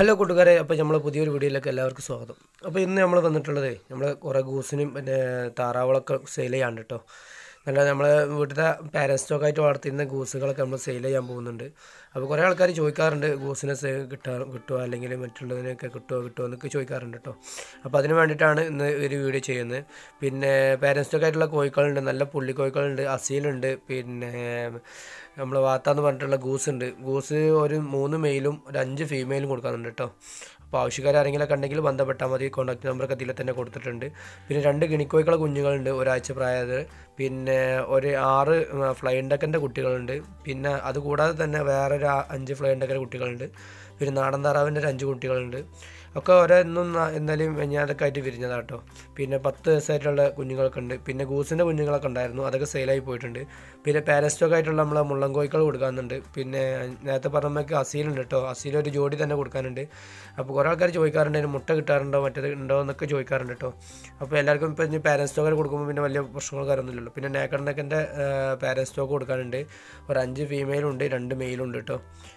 hello കൂട്ടുകാരെ അപ്പോൾ നമ്മൾ പുതിയൊരു വീഡിയോയിലേക്ക് എല്ലാവർക്കും സ്വാഗതം അപ്പോൾ ഇന്ന് നമ്മൾ വന്നിട്ടുള്ളത് നമ്മൾ കുറേ ഗൂസിനും പിന്നെ താറാവുകളൊക്കെ സെയിൽ ചെയ്യാണ്ട് കേട്ടോ നല്ല നമ്മളെ വീട്ടിലെ പാരൻസ് സ്റ്റോക്കായിട്ട് വളർത്തിയിരുന്ന ഗൂസുകളൊക്കെ നമ്മൾ സെയിൽ ചെയ്യാൻ പോകുന്നുണ്ട് അപ്പോൾ കുറേ ആൾക്കാർ ചോദിക്കാറുണ്ട് ഗൂസിനെ സേ കിട്ടാ കിട്ടുമോ അല്ലെങ്കിൽ മറ്റുള്ളതിനൊക്കെ കിട്ടുമോ കിട്ടുമോ എന്നൊക്കെ ചോദിക്കാറുണ്ട് കേട്ടോ അപ്പോൾ അതിന് വേണ്ടിയിട്ടാണ് ഇന്ന് ഒരു വീഡിയോ ചെയ്യുന്നത് പിന്നെ പാരൻസ് സ്റ്റോക്കായിട്ടുള്ള കോഴിക്കളുണ്ട് നല്ല പുള്ളി കോഴിക്കളുണ്ട് അസീലുണ്ട് പിന്നെ നമ്മൾ വാത്താന്ന് പറഞ്ഞിട്ടുള്ള ഗൂസ് ഉണ്ട് ഗൂസ് ഒരു മൂന്ന് മെയിലും ഒരു അഞ്ച് ഫീമെയിലും കൊടുക്കുന്നുണ്ട് കേട്ടോ അപ്പോൾ ആവശ്യക്കാരെങ്കിലൊക്കെ ഉണ്ടെങ്കിൽ ബന്ധപ്പെട്ടാൽ മതി കോൺടാക്ട് നമ്പറൊക്കെ ഇതിൽ തന്നെ കൊടുത്തിട്ടുണ്ട് പിന്നെ രണ്ട് ഗിണിക്കോയ്ക്കളെ കുഞ്ഞുങ്ങളുണ്ട് ഒരാഴ്ച പ്രായത് പിന്നെ ഒരു ആറ് ഫ്ലൈൻഡക്കൻ്റെ കുട്ടികളുണ്ട് പിന്നെ അതുകൂടാതെ തന്നെ വേറെ ഒരു ആ- അഞ്ച് ഫ്ലൈൻഡക്കൻ്റെ കുട്ടികളുണ്ട് പിന്നെ നാടൻ താറാവിൻ്റെ ഒരു അഞ്ച് കുട്ടികളുണ്ട് ഒക്കെ ഓരോന്നും എന്നാലും ഞാനൊക്കെ ആയിട്ട് വിരിഞ്ഞതാട്ടോ പിന്നെ പത്ത് ദിവസമായിട്ടുള്ള കുഞ്ഞുങ്ങളൊക്കെ ഉണ്ട് പിന്നെ ഗൂസിൻ്റെ കുഞ്ഞുങ്ങളൊക്കെ ഉണ്ടായിരുന്നു അതൊക്കെ സെയിലായി പോയിട്ടുണ്ട് പിന്നെ പാരസ്റ്റോക്ക് ആയിട്ടുള്ള നമ്മളെ മുള്ളൻ കോഴികൾ കൊടുക്കാനുണ്ട് പിന്നെ നേരത്തെ പറഞ്ഞമ്മക്ക് അസീലുണ്ട് കേട്ടോ അസീൽ ഒരു ജോഡി തന്നെ കൊടുക്കാനുണ്ട് അപ്പോൾ കുറേ ആൾക്കാർ ചോദിക്കാറുണ്ട് അതിന് മുട്ട കിട്ടാറുണ്ടോ മറ്റേത് ഉണ്ടോ എന്നൊക്കെ ചോദിക്കാറുണ്ട് കേട്ടോ അപ്പോൾ എല്ലാവർക്കും ഇപ്പോൾ ഇനി പാരൻ സ്റ്റോക്ക് കൊടുക്കുമ്പോൾ പിന്നെ വലിയ പ്രശ്നങ്ങൾ കാര്യമൊന്നുമില്ലല്ലോ പിന്നെ നേക്കണ്ടക്കൻ്റെ പാരൻ സ്റ്റോക്ക് കൊടുക്കാനുണ്ട് ഒരു അഞ്ച് ഫീമെയിലുണ്ട് രണ്ട് മെയിലുണ്ട് കേട്ടോ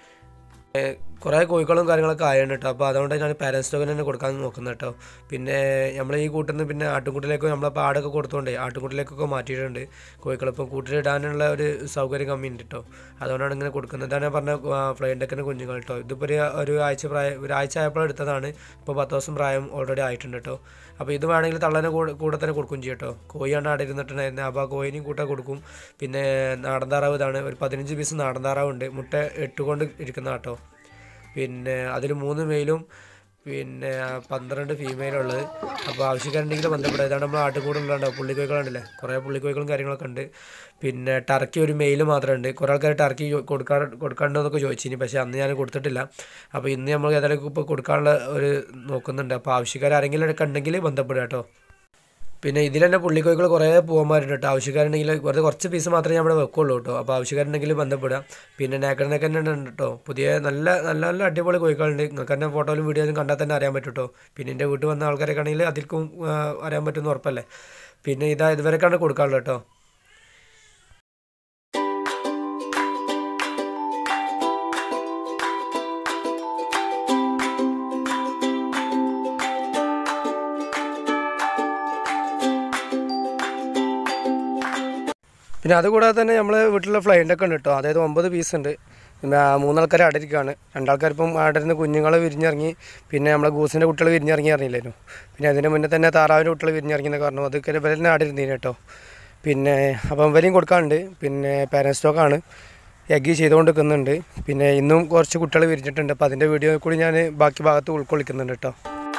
കുറേ കോഴികളും കാര്യങ്ങളൊക്കെ ആയുണ്ട് കേട്ടോ അപ്പോൾ അതുകൊണ്ട് ഞാൻ പാരൻസ് സ്റ്റോക്കിന് തന്നെ കൊടുക്കാൻ നോക്കുന്നത് കേട്ടോ പിന്നെ നമ്മൾ ഈ കൂട്ടിൽ നിന്ന് പിന്നെ ആട്ടുംകൂട്ടിലേക്ക് നമ്മളെ പാടൊക്കെ കൊടുത്തോണ്ടേ ആട്ടുംകൂട്ടിലേക്കൊക്കെ മാറ്റിയിട്ടുണ്ട് കോഴികളിപ്പോൾ കൂട്ടിലിടാനുള്ള ഒരു സൗകര്യം കമ്മിയുണ്ട് കേട്ടോ അതുകൊണ്ടാണ് ഇങ്ങനെ കൊടുക്കുന്നത് ഇതാണ് ഞാൻ പറഞ്ഞ ഫ്ലൈൻഡക്കിൻ്റെ കുഞ്ഞുങ്ങൾ കേട്ടോ ഇതിപ്പോൾ ഒരു ഒരു ആഴ്ച പ്രായം ഒരാഴ്ച ആയപ്പോൾ എടുത്തതാണ് ഇപ്പോൾ പത്ത് ദിവസം പ്രായം ഓൾറെഡി ആയിട്ടുണ്ട് കേട്ടോ അപ്പോൾ ഇത് വേണമെങ്കിൽ തള്ളനെ കൂടെ കൂടെ തന്നെ കൊടുക്കും ചെയ്യും കേട്ടോ കോഴിയാണ് അവിടെ ഇരുന്നിട്ടുണ്ടായിരുന്നത് അപ്പോൾ ആ കോഴിനെയും കൂടെ കൊടുക്കും പിന്നെ നാടൻ താറാവ് ഇതാണ് ഒരു പതിനഞ്ച് പീസ് നാടൻ താറാവ് ഉണ്ട് മുട്ട ഇട്ടുകൊണ്ട് ഇരിക്കുന്ന കേട്ടോ പിന്നെ അതിൽ മൂന്ന് മെയിലും പിന്നെ പന്ത്രണ്ട് ഫീമെയിലുള്ളത് അപ്പോൾ ആവശ്യക്കാരുണ്ടെങ്കിൽ ബന്ധപ്പെടുക ഇതാണ് നമ്മൾ ആട്ടുകൂടുള്ളതുണ്ടോ പുള്ളിക്കോയ്ക്കളുണ്ടല്ലേ കുറേ പുള്ളിക്കോയ്ക്കളും കാര്യങ്ങളൊക്കെ ഉണ്ട് പിന്നെ ടർക്കി ഒരു മെയിൽ മാത്രമേ ഉണ്ട് കുറേ ആൾക്കാർ ടർക്കി കൊടുക്കാ കൊടുക്കാണ്ടോ എന്നൊക്കെ ചോദിച്ചിനി പക്ഷേ അന്ന് ഞാൻ കൊടുത്തിട്ടില്ല അപ്പോൾ ഇന്ന് നമ്മൾ ഏതായാലും ഇപ്പോൾ കൊടുക്കാനുള്ള ഒരു നോക്കുന്നുണ്ട് അപ്പോൾ ആവശ്യക്കാർ ആരെങ്കിലും ഒക്കെ ഉണ്ടെങ്കിൽ ബന്ധപ്പെടുക കേട്ടോ പിന്നെ ഇതിൽ തന്നെ പുള്ളിക്കോയ്ക്കൾ കുറേ പൂവന്മാരുണ്ട് കേട്ടോ ആവശ്യക്കാരുണ്ടെങ്കിൽ വെറുതെ കുറച്ച് പീസ് മാത്രമേ ഞാൻ ഇവിടെ വെക്കുള്ളൂ കേട്ടോ അപ്പോൾ ആവശ്യക്കാരുണ്ടെങ്കിൽ ബന്ധപ്പെടാം പിന്നെ നേക്കറിനൊക്കെ തന്നെ ഉണ്ട് കേട്ടോ പുതിയ നല്ല നല്ല നല്ല അടിപൊളി കോഴിക്കളുണ്ട് നിങ്ങൾക്ക് തന്നെ ഫോട്ടോയിലും വീഡിയോയിലും കണ്ടാൽ തന്നെ അറിയാൻ പറ്റും കേട്ടോ പിന്നെ എൻ്റെ വീട്ടിൽ വന്ന ആൾക്കാരൊക്കെ ആണെങ്കിൽ അതിൽക്കും ആ, അറിയാൻ പറ്റുമെന്ന് ഉറപ്പല്ലേ പിന്നെ ഇതാ ഇതുവരെക്കാണ് കൊടുക്കാനുള്ളത് കേട്ടോ പിന്നെ അതുകൂടാതെ തന്നെ നമ്മൾ വീട്ടിലെ ഫ്ലൈൻ്റൊക്കെ ഉണ്ട് കേട്ടോ അതായത് ഒമ്പത് പീസ് ഉണ്ട് പിന്നെ ആ മൂന്നാൾക്കാർ അടരിക്കാണ് രണ്ടാൾക്കാർ ഇപ്പം അടരുന്ന കുഞ്ഞുങ്ങൾ വിരിഞ്ഞിറങ്ങി പിന്നെ നമ്മളെ ഗൂസിൻ്റെ കുട്ടികൾ വിരിഞ്ഞിറങ്ങി അറിയില്ലായിരുന്നു പിന്നെ അതിന് മുന്നേ തന്നെ താറാവിൻ്റെ കുട്ടികൾ വിരിഞ്ഞിറങ്ങി എന്നൊക്കെ പറഞ്ഞു അതൊക്കെ ഇവരെ തന്നെ അടരുന്നതിന് കേട്ടോ പിന്നെ അപ്പം ഇവരെയും കൊടുക്കാനുണ്ട് പിന്നെ പാരൻ സ്റ്റോക്കാണ് എഗ്ഗി ചെയ്തുകൊണ്ട് നിൽക്കുന്നുണ്ട് പിന്നെ ഇന്നും കുറച്ച് കുട്ടികൾ വിരിഞ്ഞിട്ടുണ്ട് അപ്പോൾ അതിൻ്റെ വീഡിയോ കൂടി ഞാൻ ബാക്കി ഭാഗത്ത് ഉൾക്കൊള്ളിക്കുന്നുണ്ട് കേട്ടോ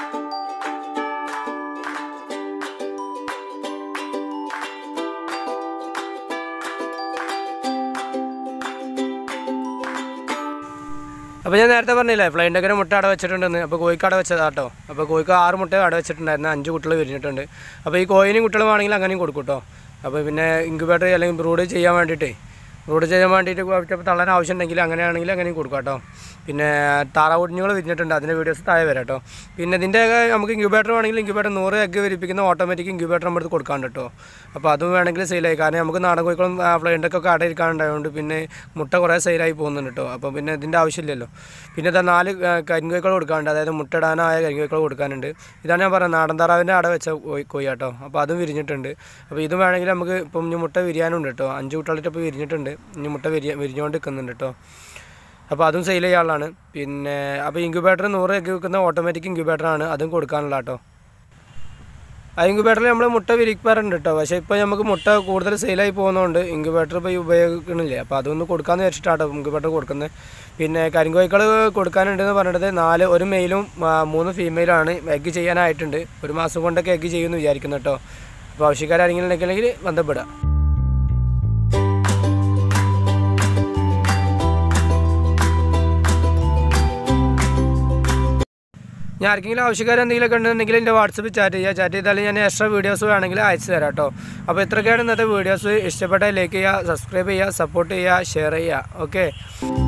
അപ്പോൾ ഞാൻ നേരത്തെ പറഞ്ഞില്ലേ ഫ്ലൈൻ്റെങ്ങനെ മുട്ട അട വെച്ചിട്ടുണ്ടെന്ന് അപ്പോൾ കോഴിക്ക് അട വെച്ചതാ കേട്ടോ അപ്പോൾ കോഴിക്ക് ആറ് മുട്ട അട വെച്ചിട്ടുണ്ടായിരുന്നു അഞ്ച് കുട്ടികൾ വിരിഞ്ഞിട്ടുണ്ട് അപ്പോൾ ഈ കോയിനും കുട്ടികളും വേണമെങ്കിൽ അങ്ങനെയും കൊടുക്കും കേട്ടോ അപ്പോൾ പിന്നെ ഇൻക്യുബേറ്റർ അല്ലെങ്കിൽ ബ്രൂഡ് ചെയ്യാൻ വേണ്ടിയിട്ടേ ബ്രൂഡ് ചെയ്യാൻ വേണ്ടിയിട്ട് കുറച്ച് തള്ളാൻ ആവശ്യമുണ്ടെങ്കിൽ അങ്ങനെയാണെങ്കിൽ അങ്ങനെയും കൊടുക്കാം കേട്ടോ പിന്നെ താറാവ് കുഞ്ഞുങ്ങൾ വിരിഞ്ഞിട്ടുണ്ട് അതിൻ്റെ വീഡിയോസ് താഴെ വരാം കേട്ടോ പിന്നെ ഇതിൻ്റെ നമുക്ക് ഇൻക്യുബേറ്റർ വേണമെങ്കിൽ ഇൻക്യുബേറ്റർ നൂറ് എഗ്ഗ് വിരിപ്പിക്കുന്ന ഓട്ടോമാറ്റിക് ഇൻക്യുബേറ്റർ നമ്മുടെ അടുത്ത് കൊടുക്കാണ്ട് കേട്ടോ അപ്പോൾ അതും വേണമെങ്കിൽ സെയിലായി കാരണം നമുക്ക് നാടൻ കോഴികളും ഫ്ലൈൻ്റൊക്കെ അടയിരിക്കാനുണ്ടായതുകൊണ്ട് പിന്നെ മുട്ട കുറേ സെയിലായി പോകുന്നുണ്ട് കേട്ടോ അപ്പോൾ പിന്നെ ഇതിൻ്റെ ആവശ്യമില്ലല്ലോ പിന്നെ ഇതാ നാല് കരിങ്കോയ്ക്കൾ കൊടുക്കാനുണ്ട് അതായത് മുട്ടയിടാനായ കരിങ്കോയ്ക്കൾ കൊടുക്കാനുണ്ട് ഇതാണ് ഞാൻ പറഞ്ഞത് നാടൻ താറാവിൻ്റെ അട വെച്ച കോഴി കോഴി കേട്ടോ അപ്പോൾ അതും വിരിഞ്ഞിട്ടുണ്ട് അപ്പോൾ ഇതും വേണമെങ്കിൽ നമുക്ക് ഇപ്പം ഇനി മുട്ട വിരിയാനുണ്ട് കേട്ടോ അഞ്ച് കുട്ടികളിട്ട് ഇപ്പോൾ വിരിഞ്ഞിട്ടുണ്ട് ഇനി മുട്ട വിരിയ വിരിഞ്ഞുകൊണ്ട് നിൽക്കുന്നുണ്ട് കേട്ടോ അപ്പോൾ അതും സെയിൽ ചെയ്യാനുള്ളതാണ് പിന്നെ അപ്പോൾ ഇൻക്യുബേറ്റർ നൂറ് എഗ്ഗ് വെക്കുന്ന ഓട്ടോമാറ്റിക് ഇൻക്യുബേറ്ററാണ് അതും കൊടുക്കാനുള്ള കേട്ടോ ആ ഇൻക്യുബേറ്ററിൽ നമ്മൾ മുട്ട വിരിക്കാറുണ്ട് കേട്ടോ പക്ഷേ ഇപ്പോൾ നമുക്ക് മുട്ട കൂടുതൽ സെയിലായി പോകുന്നതുകൊണ്ട് ഇൻക്യുബേറ്റർ ഇപ്പോൾ ഉപയോഗിക്കണില്ലേ അപ്പോൾ അതൊന്ന് കൊടുക്കാമെന്ന് വെച്ചിട്ടാട്ടോ ഇൻക്യുബേറ്റർ കൊടുക്കുന്നത് പിന്നെ കരിങ്കോയ്ക്കൾ കൊടുക്കാനുണ്ടെന്ന് പറഞ്ഞത് നാല് ഒരു മെയിലും ആ, മൂന്ന് ഫീമെയിലാണ് എഗ്ഗ് ചെയ്യാനായിട്ടുണ്ട് ഒരു മാസം കൊണ്ടൊക്കെ എഗ്ഗ് ചെയ്യുമെന്ന് വിചാരിക്കുന്നു കേട്ടോ അപ്പോൾ ആവശ്യക്കാരെങ്കിലും ഉണ്ടെങ്കിൽ ബന്ധപ്പെടാം ഞാൻ ആർക്കെങ്കിലും ആവശ്യക്കാർ എന്തെങ്കിലുമൊക്കെ ഉണ്ടെന്നുണ്ടെങ്കിൽ എൻ്റെ വാട്സപ്പിൽ ചാറ്റ് ചെയ്യുക ചാറ്റ് ചെയ്താൽ ഞാൻ എക്സ്ട്രാ വീഡിയോസ് വേണമെങ്കിൽ അയച്ചു തരാം കേട്ടോ അപ്പോൾ ഇത്രയൊക്കെയാണ് ഇന്നത്തെ വീഡിയോസ് ഇഷ്ടപ്പെട്ടാൽ ലൈക്ക് ചെയ്യുക സബ്സ്ക്രൈബ് ചെയ്യുക സപ്പോർട്ട് ചെയ്യുക ഷെയർ ചെയ്യുക ഓക്കെ